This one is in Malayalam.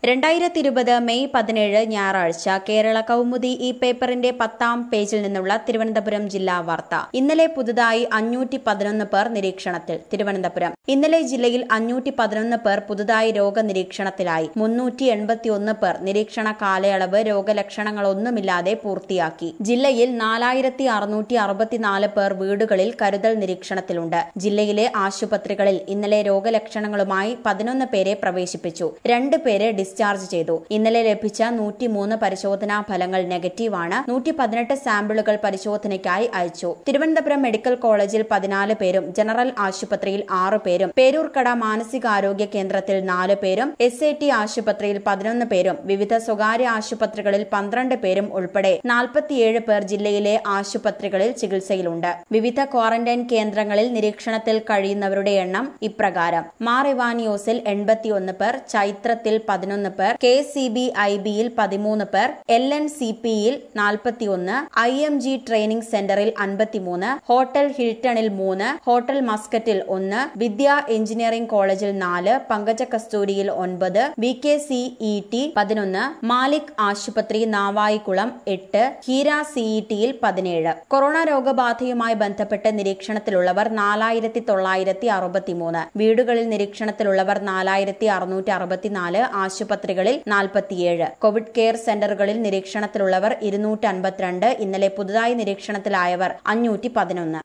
രണ്ടായിരത്തി ഇരുപത് മെയ് പതിനേഴ് ഞായറാഴ്ച കേരള കൗമുദി ഈ പേപ്പറിന്റെ പത്താം പേജിൽ നിന്നുള്ള തിരുവനന്തപുരം ജില്ലാ വാർത്ത ഇന്നലെ പുതുതായി അഞ്ഞൂറ്റി പതിനൊന്ന് പേർ നിരീക്ഷണത്തിൽ തിരുവനന്തപുരം ഇന്നലെ ജില്ലയിൽ അഞ്ഞൂറ്റി പതിനൊന്ന് പേർ പുതുതായി രോഗനിരീക്ഷണത്തിലായി മുന്നൂറ്റി എൺപത്തിയൊന്ന് പേർ നിരീക്ഷണ കാലയളവ് രോഗലക്ഷണങ്ങളൊന്നുമില്ലാതെ പൂർത്തിയാക്കി ജില്ലയിൽ നാലായിരത്തി അറുന്നൂറ്റി അറുപത്തിനാല് പേർ വീടുകളിൽ കരുതൽ നിരീക്ഷണത്തിലുണ്ട് ജില്ലയിലെ ആശുപത്രികളിൽ ഇന്നലെ രോഗലക്ഷണങ്ങളുമായി പതിനൊന്ന് പേരെ പ്രവേശിപ്പിച്ചു രണ്ട് പേരെ ഡിസ്ചാർജ് ചെയ്തു ഇന്നലെ ലഭിച്ച നൂറ്റിമൂന്ന് പരിശോധനാ ഫലങ്ങൾ നെഗറ്റീവാണ് നൂറ്റി പതിനെട്ട് സാമ്പിളുകൾ പരിശോധനയ്ക്കായി അയച്ചു തിരുവനന്തപുരം മെഡിക്കൽ കോളേജിൽ പതിനാല് പേരും ജനറൽ ആശുപത്രിയിൽ ആറ് പേരും പേരൂർക്കട മാനസികാരോഗ്യ കേന്ദ്രത്തിൽ നാല് പേരും എസ് ഐ ടി ആശുപത്രിയിൽ പതിനൊന്ന് പേരും വിവിധ സ്വകാര്യ ആശുപത്രികളിൽ പന്ത്രണ്ട് പേരും ഉൾപ്പെടെ നാൽപ്പത്തിയേഴ് പേർ ജില്ലയിലെ ആശുപത്രികളിൽ ചികിത്സയിലുണ്ട് വിവിധ ക്വാറന്റൈൻ കേന്ദ്രങ്ങളിൽ നിരീക്ഷണത്തിൽ കഴിയുന്നവരുടെ എണ്ണം ഇപ്രകാരം മാർ ഇവാനിയോസിൽ എൺപത്തിയൊന്ന് പേർ ചൈത്രത്തിൽ പതിനൊന്ന് പേർ കെ സി ബി ഐ ബിയിൽ പതിമൂന്ന് പേർ എൽ എൻ സി പിയിൽ നാൽപ്പത്തിയൊന്ന് ഐ എം ജി ട്രെയിനിംഗ് സെന്ററിൽ അൻപത്തിമൂന്ന് ഹോട്ടൽ ഹിൽട്ടണിൽ മൂന്ന് ഹോട്ടൽ മസ്കറ്റിൽ ഒന്ന് വിദ്യ എഞ്ചിനീയറിംഗ് കോളേജിൽ നാല് പങ്കജ കസ്തൂരിയിൽ ഒൻപത് V K C E T പതിനൊന്ന് മാലിക് ആശുപത്രി നാവായിക്കുളം എട്ട് ഹീര സിഇ ടിയിൽ പതിനേഴ് കൊറോണ രോഗബാധയുമായി ബന്ധപ്പെട്ട് നിരീക്ഷണത്തിലുള്ളവർ നാലായിരത്തി തൊള്ളായിരത്തി അറുപത്തിമൂന്ന് വീടുകളിൽ നിരീക്ഷണത്തിലുള്ളവർ നാലായിരത്തി അറുന്നൂറ്റി അറുപത്തിനാല് ആശുപത്രികളിൽ നാൽപ്പത്തിയേഴ് കോവിഡ് കെയർ സെന്ററുകളിൽ നിരീക്ഷണത്തിലുള്ളവർ ഇരുന്നൂറ്റി അൻപത്തിരണ്ട് ഇന്നലെ പുതുതായി നിരീക്ഷണത്തിലായവർ അഞ്ഞൂറ്റി പതിനൊന്ന്